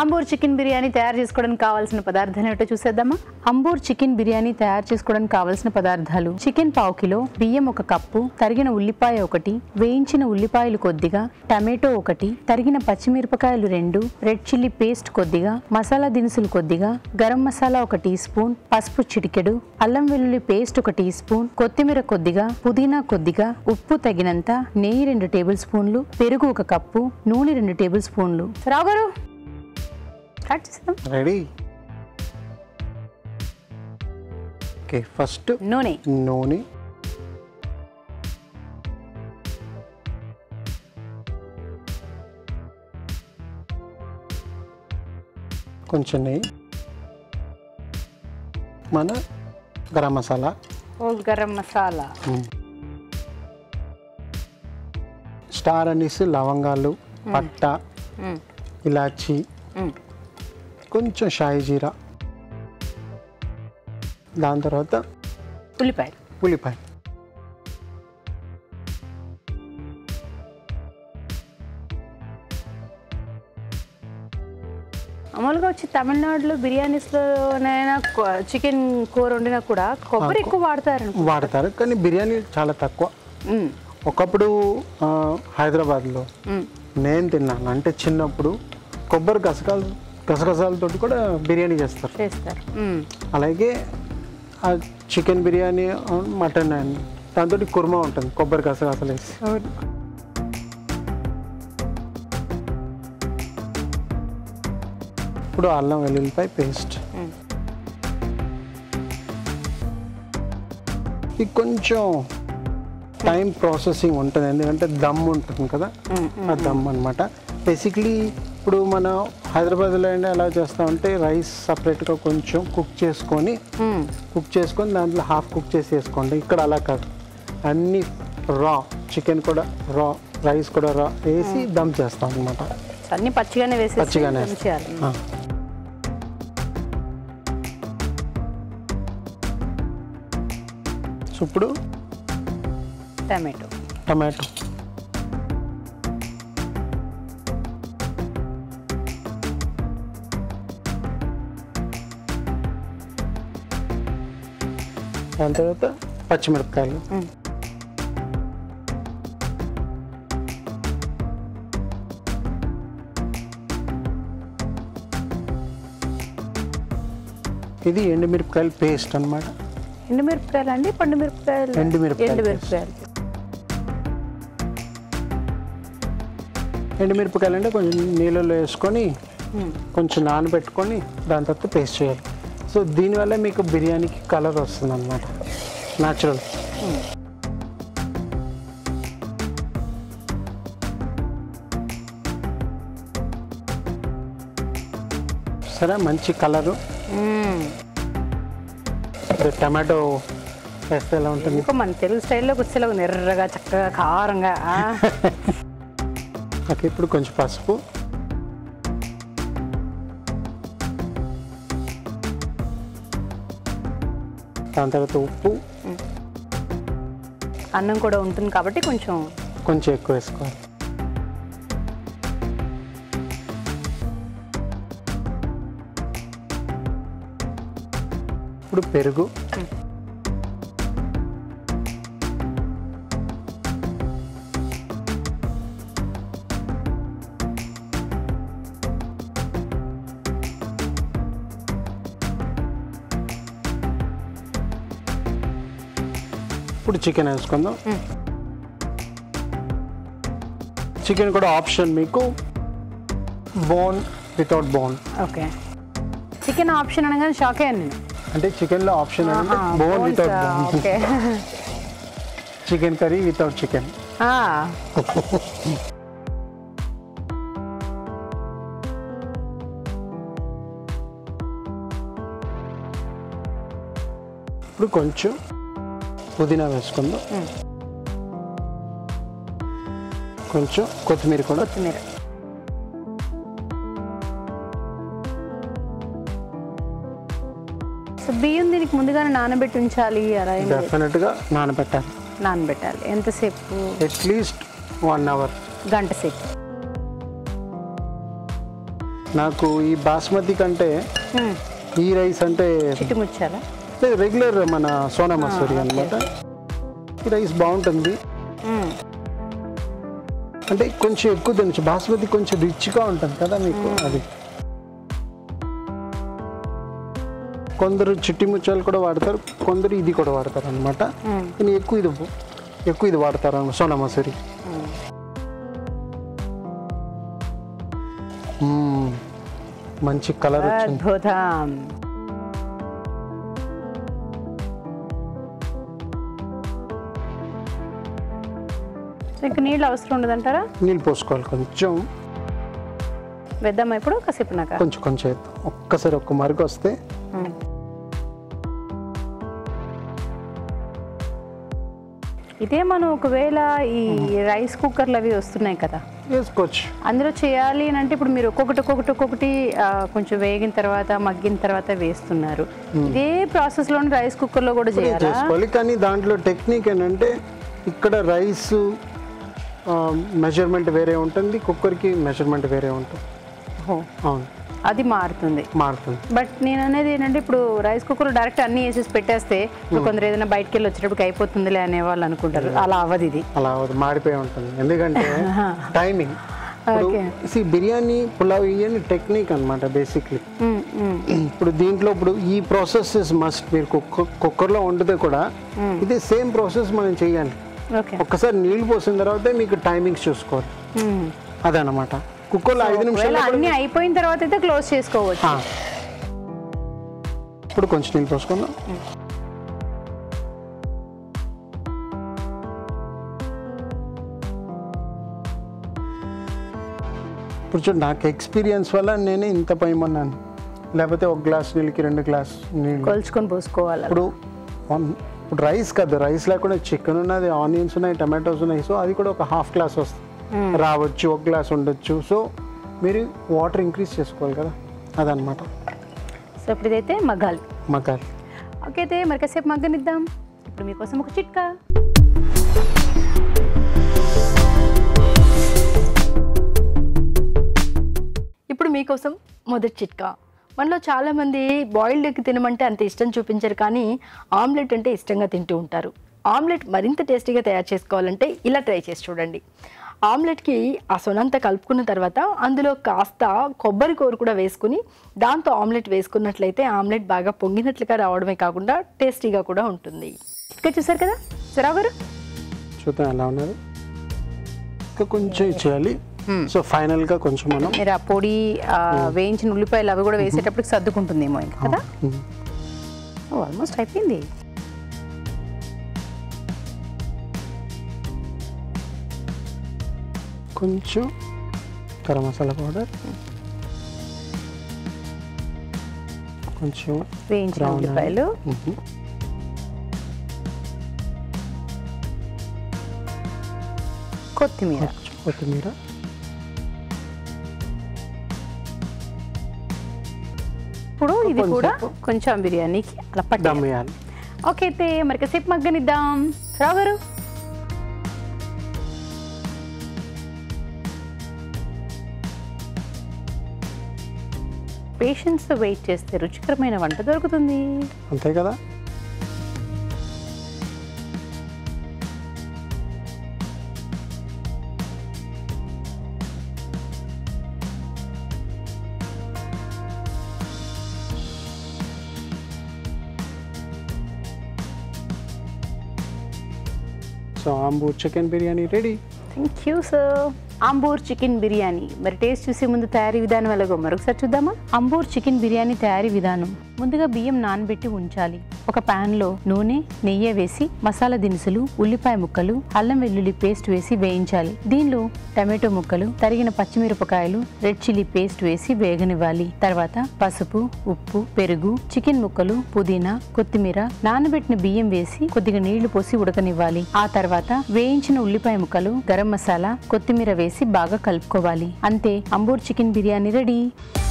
Ambur chicken biryani తయారు చేసుకోవడానికి కావాల్సిన పదార్థాలు ఏమిటో చూసేద్దామా అంబూర్ చికెన్ బిర్యానీ తయారు చేసుకోవడానికి కావాల్సిన పదార్థాలు చికెన్ పావు కిలో బియ్యం ఒక కప్పు తరిగిన ఉల్లిపాయ ఒకటి వేయించిన ఉల్లిపాయలు కొద్దిగా టమాటో ఒకటి తరిగిన పచ్చిమిరపకాయలు రెండు రెడ్ చిల్లీ పేస్ట్ కొద్దిగా మసాలా దినుసులు కొద్దిగా గరం మసాలా ఒక టీ స్పూన్ పసుపు చిటికెడు అల్లం వెల్లుల్లి పేస్ట్ ఒక టీ స్పూన్ కొత్తిమీర కొద్దిగా పుదీనా కొద్దిగా ఉప్పు తగినంత నెయ్యి రెండు టేబుల్ స్పూన్లు పెరుగు ఒక కప్పు నూనె రెండు టేబుల్ స్పూన్లు రావు గారు స్టార్ట్ చేద్దాం రెడీ ఓకే ఫస్ట్ నూనె నూనె కొంచెం నెయ్యి మన గరం మసాలా ఓ గరం మసాలా స్టార్ అనీస్ లవంగాలు పట్ట మ్మ్. ఇలాచి మ్మ్. కొంచెం షాయి జీరా దాని తర్వాత ఉల్లిపాయలు ఉల్లిపాయ మామూలుగా వచ్చి తమిళనాడులో బిర్యానీస్లోనైనా చికెన్ కూర వండినా కూడా కొబ్బరి ఎక్కువ వాడతారు వాడతారు కానీ బిర్యానీ చాలా తక్కువ ఒకప్పుడు ఆ, హైదరాబాద్లో నేను తిన్నాను అంటే చిన్నప్పుడు కొబ్బరి గసకాలు గసగసాలతోటి కూడా బిర్యానీ చేస్తారు చేస్తారు మ్మ్. అలాగే ఆ చికెన్ బిర్యానీ ఆ, మటన్ అండ్ దాంతో కుర్మా ఉంటుంది కొబ్బరి గసగసాలు వేసి ఇప్పుడు అల్లం వెల్లుల్లిపాయ పేస్ట్ మ్మ్. ఇది కొంచెం టైం ప్రాసెసింగ్ ఉంటుంది ఎందుకంటే దమ్ ఉంటుంది కదా ఆ దమ్ అనమాట బేసిక్లీ ఇప్పుడు మనం హైదరాబాద్లో అయినా ఎలా చేస్తామంటే రైస్ సపరేట్గా కొంచెం కుక్ చేసుకొని మ్మ్. కుక్ చేసుకొని దాంట్లో హాఫ్ కుక్ చేసి వేసుకోండి ఇక్కడ అలా కాదు అన్ని రా చికెన్ కూడా రా రైస్ కూడా రా వేసి దమ్ చేస్తాం అనమాట సో అన్ని పచ్చిగానే వేసి పచ్చిగానే చేయాలి సో ఇప్పుడు టమాటో టమాటో దాని తర్వాత పచ్చిమిరపకాయలు మ్మ్. ఇది ఎండుమిరపకాయల పేస్ట్ అన్నమాట ఎండుమిరపకాయలు అండి పండు మిరపకాయలు ఎండుమిరపకాయలు ఎండుమిరపకాయలు ఎండుమిరపకాయలు అంటే కొంచెం నీళ్ళలో వేసుకొని మ్మ్. కొంచెం నానబెట్టుకొని దాని తర్వాత పేస్ట్ చేయాలి సో దీనివల్ల మీకు బిర్యానీకి కలర్ వస్తుంది అనమాట న్యాచురల్ సరే మంచి కలరు మ్మ్. టమాటో వేస్తే ఎలా ఉంటుంది ఎందుకో మన తెలుగు స్టైల్లో గుర్తిలో ఎర్రగా చక్కగా కారంగా ఆ. ఓకే ఇప్పుడు కొంచెం పసుపు దాని తర్వాత ఉప్పు అన్నం కూడా ఉంటుంది కాబట్టి కొంచెం కొంచెం ఎక్కువ వేసుకోవాలి ఇప్పుడు పెరుగు ఇప్పుడు చికెన్ వేసుకుందాం చికెన్ కూడా ఆప్షన్ మీకు bone without bone okay chicken option అనగానే షాక్ అయ్యాను నేను అంటే చికెన్లో ఆప్షన్ అంటే బోన్ bones, వితౌట్ ఆ, bone okay chicken curry without chicken ఆ, ఇప్పుడు కొంచెం పుదీనా వేసుకుందాం మ్మ్. కొంచెం కొత్తిమీర కూడా కొత్తిమీర సో బియ్యం దీనికి ముందుగానే నానబెట్టి ఉంచాలి అలా ఏం లేదు. డెఫినెట్గా నానబెట్టాలి నానబెట్టాలి ఎంతసేపు అట్లీస్ట్ వన్ అవర్ గంట సేపు నాకు ఈ బాస్మతి కంటే మ్మ్. ఈ రైస్ అంటే చిట్టి ముచ్చారా రెగ్యులర్ మన సోనా మసూరి అనమాట ఈ రైస్ బాగుంటుంది మ్మ్. అంటే కొంచెం ఎక్కువ తినచ్చు బాస్మతి కొంచెం రిచ్గా ఉంటుంది కదా మీకు అది కొందరు చిట్టి ముత్యాలు కూడా వాడతారు కొందరు ఇది కూడా వాడతారు అనమాట మ్మ్. కానీ ఎక్కువ ఇది ఎక్కువ ఇది వాడతారు అన్నమాట సోనా మసూరి మ్మ్. మంచి కలర్ వచ్చింది అద్భుతం సో ఇంకా నీళ్ళు అవసరం ఉండదంటారా నీళ్ళు పోసుకోవాలి కొంచెం వేద్దామా ఇప్పుడు కాసేపు నాక కొంచెం కొంచెం వేద్దాం. ఒక్కసారి ఒక్క మరుగు వస్తే ఇదే మనం ఒకవేళ ఈ రైస్ కుక్కర్లు అవి వస్తున్నాయి కదా వేసుకోవచ్చు అందులో చేయాలి అని అంటే ఇప్పుడు మీరు ఒక్కొక్కటి ఒక్కొక్కటి ఒక్కొక్కటి ఆ, కొంచెం వేగిన తర్వాత మగ్గిన తర్వాత వేస్తున్నారు ఇదే ప్రాసెస్ లోనే రైస్ కుక్కర్ లో కూడా చేయాలా చేసుకోవాలి కానీ దాంట్లో టెక్నిక్ ఏంటంటే ఇక్కడ రైస్ మెజర్మెంట్ వేరే ఉంటుంది కుక్కర్కి మెజర్మెంట్ వేరే ఉంటుంది ఓహో, అవును అది మారుతుంది మారుతుంది బట్ నేను అనేది ఏంటంటే ఇప్పుడు రైస్ కుక్కర్ డైరెక్ట్ అన్ని వేసేసి పెట్టేస్తే ఇప్పుడు కొందరు ఏదైనా బయటకు వెళ్ళి వచ్చేటప్పటికి అయిపోతుందిలే అనే వాళ్ళు అనుకుంటారు అలా అవ్వదు ఇది అలా అవుతుంది మాడిపోయి ఉంటుంది ఎందుకంటే టైమింగ్ ఇప్పుడు Okay. see, బిర్యానీ పులావ్ ఇవన్నీ టెక్నిక్ అనమాట బేసిక్లీ మ్మ్, మ్మ్. ఇప్పుడు దీంట్లో ఇప్పుడు ఈ ప్రాసెస్ ఇస్ మస్ట్ మీరు కుక్కర్ కుక్కర్లో వండితే కూడా ఇది సేమ్ ప్రాసెస్ మనం చేయాలి ఓకే ఒక్కసారి నీళ్ళు పోసిన తర్వాత మీకు టైమింగ్స్ చూసుకోవాలి మ్మ్. అదనమాట కుక్కర్లో ఐదు ఒకవేళ నిమిషాలు అన్ని అయిపోయిన తర్వాత అయితే క్లోజ్ చేసుకోవచ్చు ఆ. ఇప్పుడు కొంచెం నీళ్ళు పోసుకుందాం ఇప్పుడు చూడు నాకు ఎక్స్పీరియన్స్ వల్ల నేనే ఇంత పోయమన్నాను లేకపోతే ఒక గ్లాస్ నీళ్ళకి రెండు గ్లాస్ నీళ్ళు కొలుచుకొని పోసుకోవాలి ఇప్పుడు వన్- ఇప్పుడు రైస్ కాదు రైస్ లేకుండా చికెన్ ఉన్నది ఆనియన్స్ ఉన్నాయి టమాటోస్ ఉన్నాయి సో అది కూడా ఒక హాఫ్ గ్లాస్ వస్తుంది రావచ్చు ఒక గ్లాస్ ఉండొచ్చు సో మీరు వాటర్ ఇంక్రీజ్ చేసుకోవాలి కదా అదనమాట సో ఇప్పుడు ఇదైతే మగ్గాలి మకాలి ఓకే అయితే మరి కాసేపు మగ్గనిద్దాం ఇప్పుడు మీకోసం ఒక చిట్కా ఇప్పుడు మీకోసం మొదటి చిట్కా మనలో చాలామంది బాయిల్డ్ ఎగ్ తినమంటే అంత ఇష్టం చూపించరు కానీ ఆమ్లెట్ అంటే ఇష్టంగా తింటూ ఉంటారు ఆమ్లెట్ మరింత టేస్టీగా తయారు చేసుకోవాలంటే ఇలా ట్రై చేసి చూడండి ఆమ్లెట్కి ఆ సొనంతా కలుపుకున్న తర్వాత అందులో కాస్త కొబ్బరి కూర కూడా వేసుకుని దాంతో ఆమ్లెట్ వేసుకున్నట్లయితే ఆమ్లెట్ బాగా పొంగినట్లుగా రావడమే కాకుండా టేస్టీగా కూడా ఉంటుంది చిట్కా చూసారు కదా సరావు గారు చూద్దాం ఎలా ఉన్నారు ఇంకా కొంచెం ఇచ్చేయాలి సో ఫైనల్ గా కొంచెం మనం మీరు ఆ పొడి ఆ, వేయించిన ఉల్లిపాయలు అవి కూడా వేసేటప్పటికి సర్దుకుంటుందేమో ఇంకా కదా ఓ ఆల్మోస్ట్ అయిపోయింది కొంచెం గరం మసాలా పౌడర్ కొంచెం వేయించిన Brown ఉల్లిపాయలు మ్మ్. కొత్తిమీర కొంచెం కొత్తిమీర ఇప్పుడు ఇది కూడా కొంచెం. కొంచెం బిర్యానీకి అలా పట్టాలి దమ్ వేయాలి ఓకే అయితే మరి కాసేపు మగ్గనిద్దాం రావు గారు పేషెన్స్ వెయిట్ చేస్తే రుచికరమైన వంట దొరుకుతుంది అంతే కదా so Ambur chicken biryani ready thank you sir Ambur chicken biryani మరి టేస్ట్ చూసే ముందు తయారీ విధానం ఎలాగో మరొకసారి చూద్దామా అంబూర్ చికెన్ బిర్యానీ తయారీ విధానం ముందుగా బియ్యం నానబెట్టి ఉంచాలి ఒక పాన్ లో నూనె నెయ్యి వేసి మసాలా దినుసులు ఉల్లిపాయ ముక్కలు అల్లం వెల్లుల్లి పేస్ట్ వేసి వేయించాలి దీనిలో టమాటో ముక్కలు తరిగిన పచ్చిమిరపకాయలు రెడ్ చిల్లీ పేస్ట్ వేసి వేగనివ్వాలి తర్వాత పసుపు ఉప్పు పెరుగు చికెన్ ముక్కలు పుదీనా కొత్తిమీర నానబెట్టిన బియ్యం వేసి కొద్దిగా నీళ్లు పోసి ఉడకనివ్వాలి ఆ తర్వాత వేయించిన ఉల్లిపాయ ముక్కలు గరం మసాలా కొత్తిమీర వేసి బాగా కలుపుకోవాలి అంతే అంబూర్ చికెన్ బిర్యానీ రెడీ